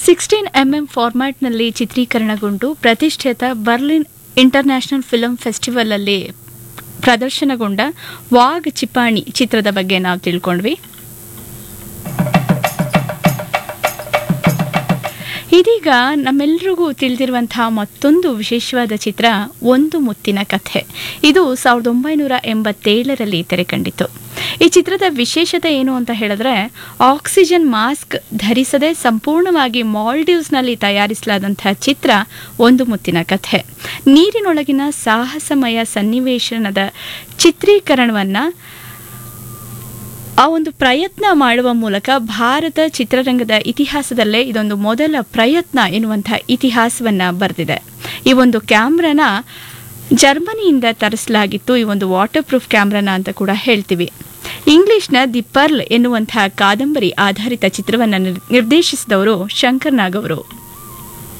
sixteen MM ಫಾರ್ಮ್ಯಾಟ್ನಲ್ಲಿ ಚಿತ್ರೀಕರಣಗೊಂಡು ಪ್ರತಿಷ್ಠಿತ ಬರ್ಲಿನ್ ಇಂಟರ್ನ್ಯಾಷನಲ್ ಫಿಲ್ಮ್ ಫೆಸ್ಟಿವಲಲ್ಲಿ ಪ್ರದರ್ಶನಗೊಂಡ ವಾಗ್ ಚಿಪಾಣಿ ಚಿತ್ರದ ಬಗ್ಗೆ ನಾವು ತಿಳ್ಕೊಂಡ್ವಿ ಇದೀಗ ನಮ್ಮೆಲ್ರಿಗೂ ತಿಳಿದಿರುವಂತಹ ಮತ್ತೊಂದು ವಿಶೇಷವಾದ ಚಿತ್ರ ಒಂದು ಮುತ್ತಿನ ಕಥೆ ಇದು ಸಾವಿರದ ಒಂಬೈನೂರ ಎಂಬತ್ತೇಳರಲ್ಲಿ ತೆರೆ ಕಂಡಿತು ಈ ಚಿತ್ರದ ವಿಶೇಷತೆ ಏನು ಅಂತ ಹೇಳಿದ್ರೆ ಆಕ್ಸಿಜನ್ ಮಾಸ್ಕ್ ಧರಿಸದೆ ಸಂಪೂರ್ಣವಾಗಿ ಮಾಲ್ಡೀವ್ಸ್ನಲ್ಲಿ ತಯಾರಿಸಲಾದಂತಹ ಚಿತ್ರ ಒಂದು ಮುತ್ತಿನ ಕಥೆ ನೀರಿನೊಳಗಿನ ಸಾಹಸಮಯ ಸನ್ನಿವೇಶನದ ಚಿತ್ರೀಕರಣವನ್ನು ಆ ಒಂದು ಪ್ರಯತ್ನ ಮಾಡುವ ಮೂಲಕ ಭಾರತ ಚಿತ್ರರಂಗದ ಇತಿಹಾಸದಲ್ಲೇ ಇದೊಂದು ಮೊದಲ ಪ್ರಯತ್ನ ಎನ್ನುವಂತಹ ಇತಿಹಾಸವನ್ನ ಬರೆದಿದೆ ಈ ಒಂದು ಕ್ಯಾಮ್ರಾನ ಜರ್ಮನಿಯಿಂದ ತರಿಸಲಾಗಿತ್ತು ಈ ಒಂದು ವಾಟರ್ ಪ್ರೂಫ್ ಕ್ಯಾಮ್ರಾನ ಅಂತ ಕೂಡ ಹೇಳ್ತೀವಿ ಇಂಗ್ಲಿಷ್ನ ದಿ ಪರ್ಲ್ ಎನ್ನುವಂತಹ ಕಾದಂಬರಿ ಆಧಾರಿತ ಚಿತ್ರವನ್ನು ನಿರ್ದೇಶಿಸಿದವರು ಶಂಕರ್ ನಾಗ್ ಅವರು